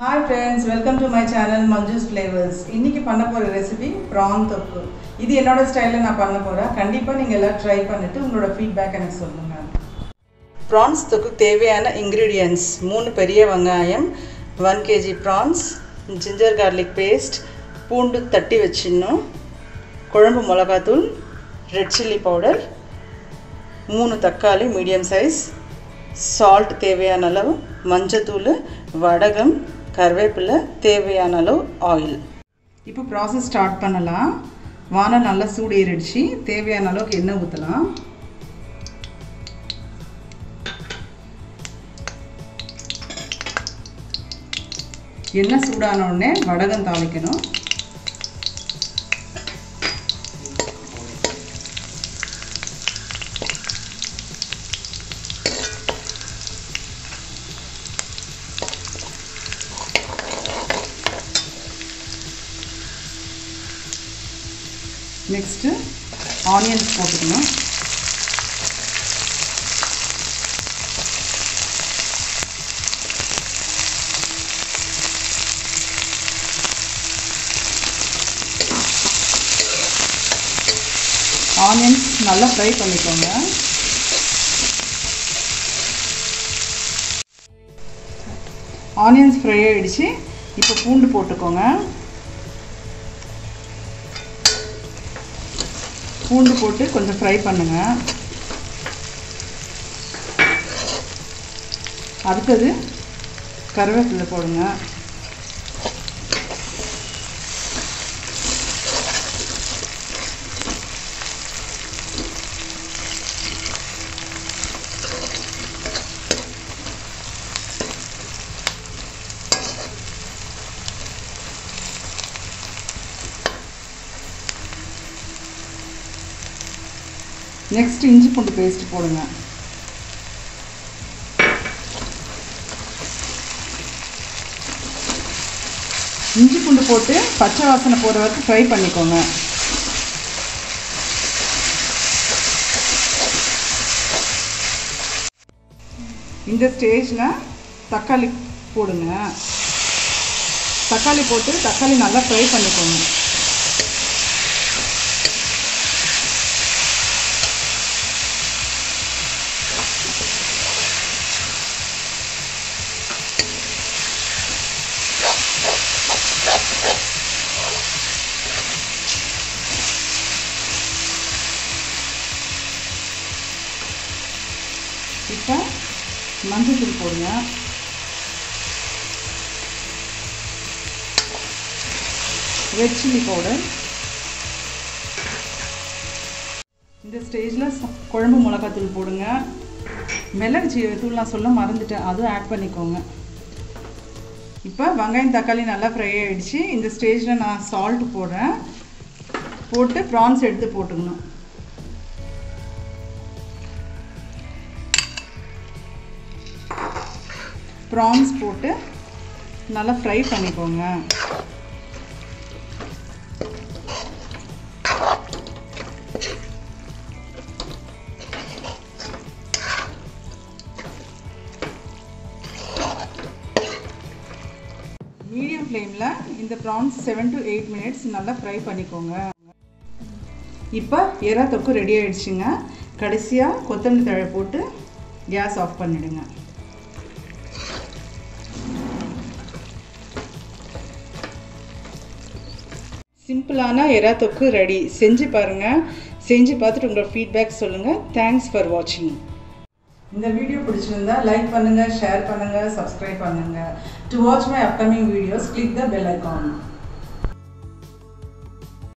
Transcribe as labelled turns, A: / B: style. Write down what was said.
A: hi friends welcome to my channel Manju's flavours இன்றைக்கி பண்ண போகிற ரெசிபி ப்ரான் தொக்கு இது என்னோட ஸ்டைலில் நான் பண்ண போகிறேன் கண்டிப்பாக நீங்கள் எல்லாம் ட்ரை பண்ணிவிட்டு உங்களோட ஃபீட்பேக் எனக்கு சொல்லுங்கள் ப்ரான்ஸ் தொக்கு தேவையான இன்க்ரீடியன்ஸ் மூணு பெரிய வெங்காயம் one kg prawns ginger garlic paste பூண்டு தட்டி வச்சிடணும் குழம்பு மிளகாத்தூள் ரெட் சில்லி பவுடர் மூணு தக்காளி மீடியம் சைஸ் சால்ட் தேவையான அளவு மஞ்சத்தூள் வடகம் கருவேப்பிலை தேவையான அளவு ஆயில் இப்போ ப்ராசஸ் ஸ்டார்ட் பண்ணலாம் வானம் நல்லா சூடு ஏறிடுச்சு தேவையான அளவுக்கு எண்ணெய் ஊற்றலாம் எண்ணெய் சூடான உடனே வடகம் தாளிக்கணும் நெக்ஸ்ட்டு ஆனியன்ஸ் போட்டுக்கணும் ஆனியன்ஸ் நல்லா ஃப்ரை பண்ணிக்கோங்க ஆனியன்ஸ் ஃப்ரை ஆகிடுச்சு இப்போ பூண்டு போட்டுக்கோங்க பூண்டு போட்டு கொஞ்சம் ஃப்ரை பண்ணுங்கள் அடுத்தது கருவேப்பிலை போடுங்க நெக்ஸ்ட் இஞ்சி பூண்டு பேஸ்ட் போடுங்க இஞ்சி பூண்டு போட்டு பச்சை வாசனை போகிற வரைக்கும் ஃப்ரை பண்ணிக்கோங்க இந்த ஸ்டேஜில் தக்காளி போடுங்க தக்காளி போட்டு தக்காளி நல்லா ஃப்ரை பண்ணிக்கோங்க இப்போ மஞ்சள் போடுங்க ரெட் சில்லி பவுடர் இந்த ஸ்டேஜில் குழம்பு மிளகாத்தூள் போடுங்க மிளகு ஜீரகத்தூள் நான் சொல்ல மறந்துட்டேன் அதுவும் ஆட் பண்ணிக்கோங்க இப்போ வெங்காயம் தக்காளி நல்லா ஃப்ரை ஆகிடுச்சு இந்த ஸ்டேஜில் நான் சால்ட் போடுறேன் போட்டு ப்ரான்ஸ் எடுத்து போட்டுக்கணும் ப்ரான்ஸ் போட்டு நல்லா ஃப்ரை பண்ணிக்கோங்க மீடியம் ஃப்ளேமில் இந்த prawns seven to eight minutes நல்லா ஃப்ரை பண்ணிக்கோங்க இப்போ எறா தொக்கு ரெடி ஆகிடுச்சுங்க கடைசியாக கொத்தமல்லி தழை போட்டு கேஸ் ஆஃப் பண்ணிவிடுங்க சிம்பிளான எறா தொக்கு ரெடி செஞ்சு பாருங்கள் செஞ்சு பார்த்துட்டு உங்களோட ஃபீட்பேக் சொல்லுங்கள் தேங்க்ஸ் ஃபார் வாட்சிங் இந்த வீடியோ பிடிச்சிருந்தா லைக் பண்ணுங்கள் ஷேர் பண்ணுங்கள் சப்ஸ்கிரைப் பண்ணுங்கள் to watch my upcoming videos click the bell icon